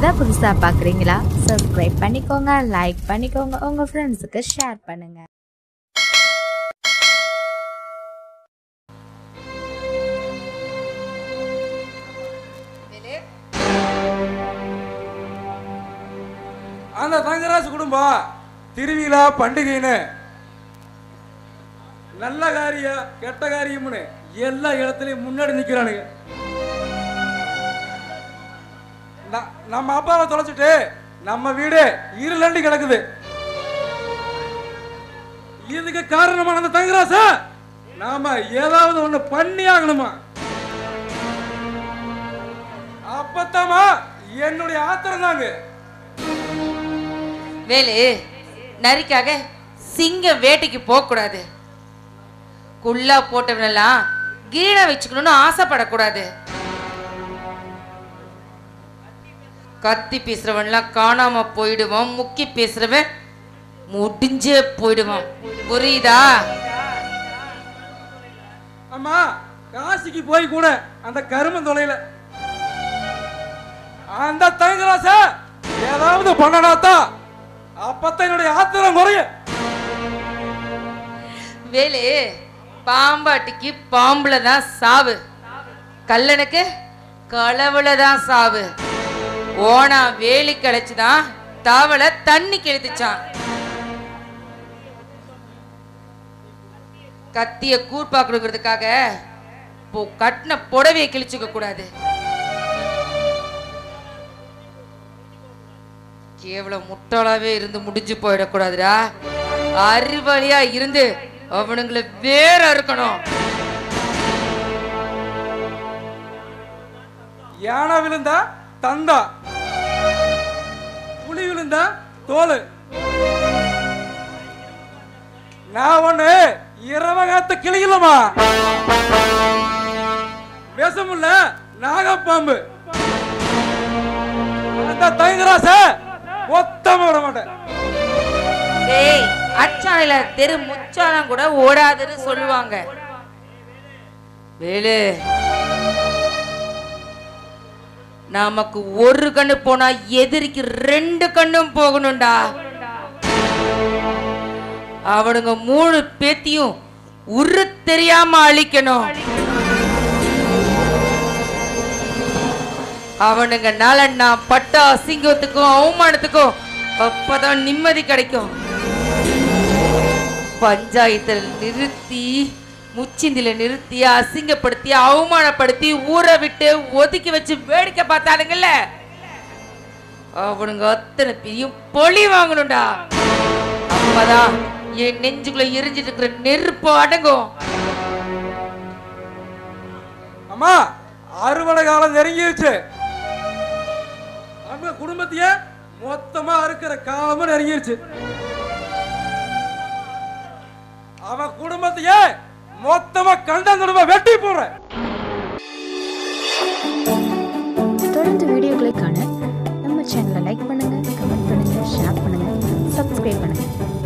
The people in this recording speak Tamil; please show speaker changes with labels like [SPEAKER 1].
[SPEAKER 1] தான் புதுசா பாக்குறீங்களா சப்ஸ்கிரைப் பண்ணிக்கோங்க லைக் பண்ணிக்கோங்க உங்க ஃப்ரெண்ட்ஸுக்கு ஷேர் பண்ணுங்க
[SPEAKER 2] அந்த தங்கராசு குடும்பம் திருவிழா பண்டிகைன்னு நல்ல காரியம் கெட்ட காரியம்னு எல்லா இடத்துலயும் முன்னாடி நிக்கிறானுங்க ந- நம்ம அப்பாவை தொலைச்சிட்டு நம்ம வீடு இருளண்டி கிடக்குது இதுக்கு காரணமான அந்த தங்கராசா நாம ஏதாவது ஒண்ணு பண்ணி ஆகணுமா அப்பத்தாமா என்னுடைய ஆத்திரம் தாங்க
[SPEAKER 3] வேலு நரிக்காக சிங்கம் வேட்டைக்கு போகக்கூடாது குள்ளா போட்டவனெல்லாம் கீழே வச்சுக்கணும்னு ஆசைப்படக்கூடாது கத்தி பேசுறவன்லாம் காணாம போயிடுவான் முக்கி பேசுறவன் முடிஞ்சே போயிடுவான் புரியுதா
[SPEAKER 2] அம்மா காசிக்கு போய் கூட அந்த கருமம் தொலைல அந்த தங்கராச ஏதாவது பண்ணனாத்தான் அப்பத்தான் என்னுடைய ஆத்திரம் குறையும்
[SPEAKER 3] வேலு பாம்பாட்டிக்கு பாம்புல தான் சாவு கல்லனுக்கு களவுல தான் சாவு ஓனா வேலி கழிச்சுதான் தவளை தண்ணி கிழித்துச்சான் கத்திய கூர்ப்பா கொடுக்கறதுக்காக இப்போ கட்டின புடவையை கிழிச்சுக்க கூடாது கேவலம் முட்டாளாவே இருந்து முடிஞ்சு போயிடக்கூடாதுடா அறிவாளியா இருந்து அவனுங்களை வேற இருக்கணும்
[SPEAKER 2] யானை விழுந்தா தந்தா புலி விழுந்தா தோல் நான் ஒண்ணு இரவகாத்த கிளியிலமா விஷமுள்ள நாகப்பாம்பு அந்த தங்கராச மொத்தமா விட மாட்டேன்
[SPEAKER 3] டேய் அச்சாணில தெரு முச்சானம் கூட ஓடாதுன்னு சொல்லுவாங்க வேலு நமக்கு ஒரு கண்ணு போனா எதிரிக்கு ரெண்டு கண்ணும் போகணும்டா அவனுங்க மூணு பேத்தியும் உரு தெரியாம அழிக்கணும் அவனுங்கனால நான் பட்ட அசிங்கத்துக்கும் அவமானத்துக்கும் அப்பதான் நிம்மதி கிடைக்கும் பஞ்சாயத்துல நிறுத்தி முச்சிந்தில நிறுத்தி அசிங்கப்படுத்தி அவமானப்படுத்தி ஊரை விட்டு ஒதுக்கி வச்சு வேடிக்கை பார்த்தானுங்கல்ல அவனுங்க அத்தனை பேரையும் பொலி வாங்கணும்டா அப்பதான் என் நெஞ்சுக்குள்ள எரிஞ்சிட்டு இருக்கிற நெருப்பு அடங்கும்
[SPEAKER 2] அம்மா அறுவடை காலம் நெருங்கிருச்சு நம்ம குடும்பத்தையே மொத்தமா அறுக்கிற காலமும் நெருங்கிருச்சு அவன் குடும்பத்தையே மொத்தமா கண்டந்துடுவ வெட்டி போடுறேன்
[SPEAKER 1] தொடர்ந்து வீடியோக்களை காண நம்ம சேனலை லைக் பண்ணுங்க கமெண்ட் பண்ணுங்க ஷேர் பண்ணுங்க சப்ஸ்கிரைப் பண்ணுங்க